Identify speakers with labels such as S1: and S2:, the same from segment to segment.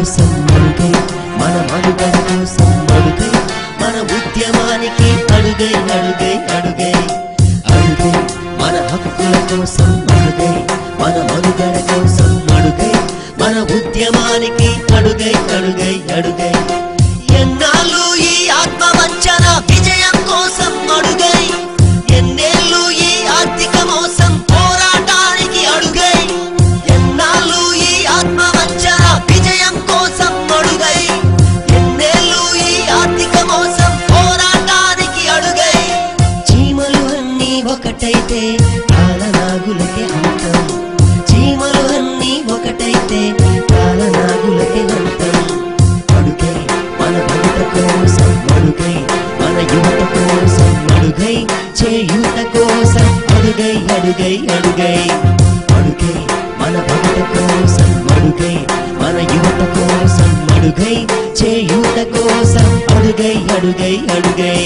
S1: కోసం అడుగై మన మనుగడ కోసం అడుగై మన ఉద్యమానికి అడుగై అడుగై అడుగై అడుగై మన హక్కుల కోసం అడుగై మన మనుగడ కోసం అడుగై మన ఉద్యమానికి అడుగై అడుగై అడుగై ఎన్నాళ్ళు ఈ ఆత్మవంచన విజయం కోసం అడుగై ఎన్నేళ్ళు ఈ ఆర్థిక మోసం పోరాటానికి అడుగై ఎన్నాళ్ళు ఈ ఆత్మవంచన విజయం కోసం అడుగై ఎన్నేళ్ళు ఈ ఆర్థిక మోసం పోరాటానికి అడుగై చీమలు అన్నీ ఒకటైతే కాలనాగులకే అంతం చీమలు అన్నీ ఒకటైతే కాలనాగులకే అంతం అడుగై మన భవిత కోసం అడుగై మన యువత కోసం అడుగై చేయూత కోసం అడుగై అడుగై అడుగై అడుగై మన భవిత కోసం అడుగై మన యువత కోసం అడుగై చేయూత కోసం అడుగై అడుగై అడుగై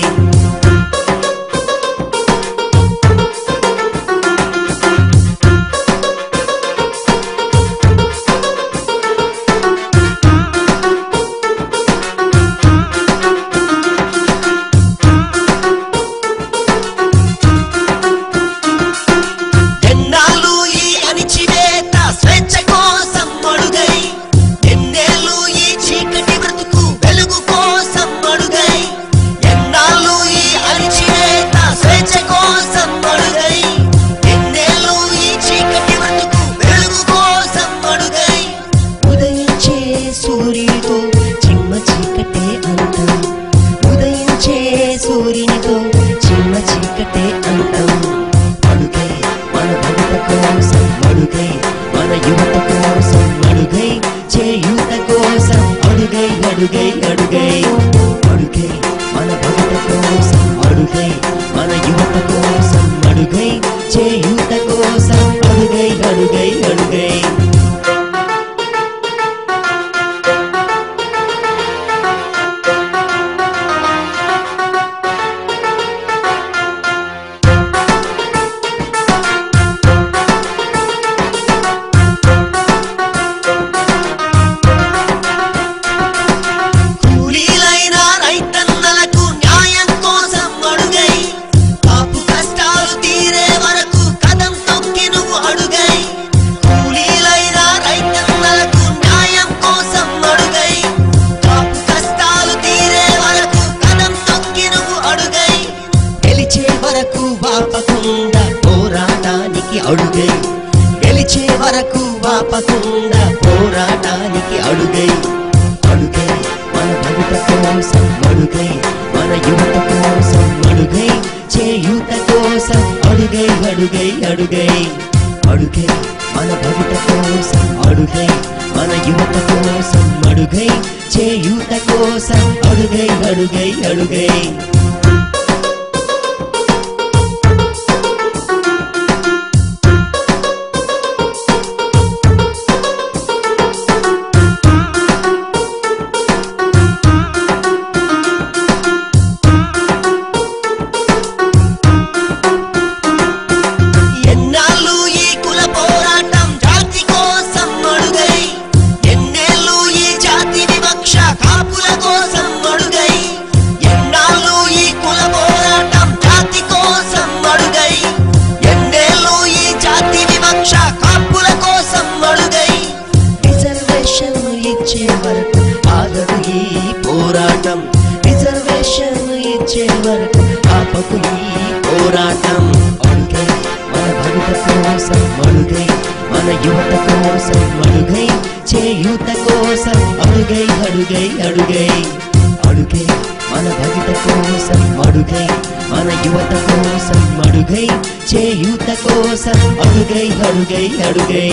S1: ఎన్నాళ్ళు ఈ అణిచివేత స్వేచ్ఛ కోసం అడుగై ఎన్నేళ్ళు ఈ చీకటి బ్రతుకు వెలుగు కోసం అడుగై ఎన్నాళ్ళు ఈ అణిచివేత స్వేచ్ఛ కోసం అడుగై ఎన్నేళ్ళు ఈ చీకటి బ్రతుకు వెలుగు కోసం అడుగై ఉదయించే సూర్యుడితో చిమ్మ చీకటే అంతం ఉదయించే సూర్యునితో చిమ్మ చీకటే అంతం అడుగై మన భవిత కోసం అడుగై మన యువత కోసం అడుగై చేయూత కోసం అడుగై అడుగై అడుగై అడుగై మన భవిత కోసం అడుగై మన యువత కోసం అడుగై చేయూత కోసం అడుగై అడుగై అడుగై కూలీలైన రైతన్నలకు న్యాయం కోసం అడుగై కాపు కష్టాలు తీరే వరకు కదం తొక్కి నువ్వు అడుగై కూలీలైన రైతన్నలకు న్యాయం కోసం అడుగై కాపు కష్టాలు తీరే వరకు కదం తొక్కి నువ్వు అడుగై గెలిచే వరకు వాపకుండా పోరాటానికి అడుగై గెలిచే వరకు వాపకుండా పోరాటానికి అడుగై అడుగై మన భవిత కోసం అడుగై మన యువత కోసం అడుగై చేయూత కోసం అడుగై అడుగై అడుగై అడుగై మన భవిత కోసం అడుగై మన యువత కోసం అడుగై చేయూత కోసం అడుగై అడుగై అడుగై ఎన్నాళ్ళు ఈ కుల పోరాటం జాతి కోసం అడుగై ఎన్నేళ్ళు ఈ జాతి వివక్ష కాపుల కోసం అడుగై ఎన్నాళ్ళు ఈ కుల పోరాటం జాతి కోసం అడుగై ఎన్నేళ్ళు ఈ జాతి వివక్ష కాపుల కోసం అడుగై రిజర్వేషన్ ఇచ్చే వరకు ఆగదు ఈ పోరాటం రిజర్వేషన్ ఇచ్చే వరకు ఆపకు ఈ పోరాటం అడుగై మన భవిత కోసం అడుగై మన యువత కోసం అడుగై చేయూత కోసం అడుగై అడుగై అడుగై అడుగై మన భవిత కోసం అడుగై మన యువత కోసం అడుగై చేయూత కోసం అడుగై అడుగై అడుగై